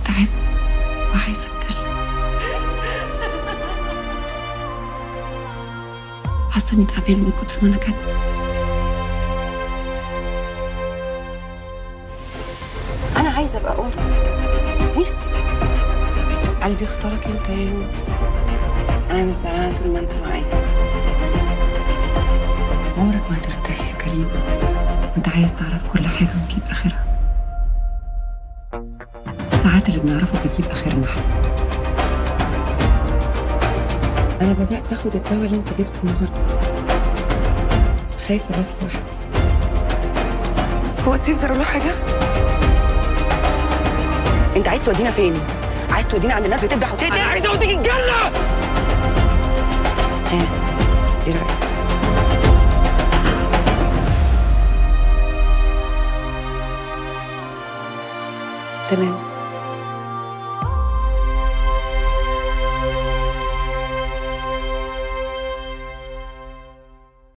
تعب وعايزة أتكلم حاسة إني تعبانة من كتر ما أنا كاتبة انا عايزه ابقى ام نفسي قلبي اختارك انت يا يونس انا مستنيه طول ما انت معايا عمرك ما هترتاح يا كريم انت عايز تعرف كل حاجة وتجيب آخرها ساعات اللي بنعرفه بيجيب آخرنا احنا انا بدات اخد الدواء اللي انت جبته النهارده بس خايفه ابات لوحدي هو سيف جرى له حاجة؟ انت عايز تودينا فين عايز تودينا عند الناس بتذبح وتقتل انا عايز اوديك الجنه ها ايه رايك تمام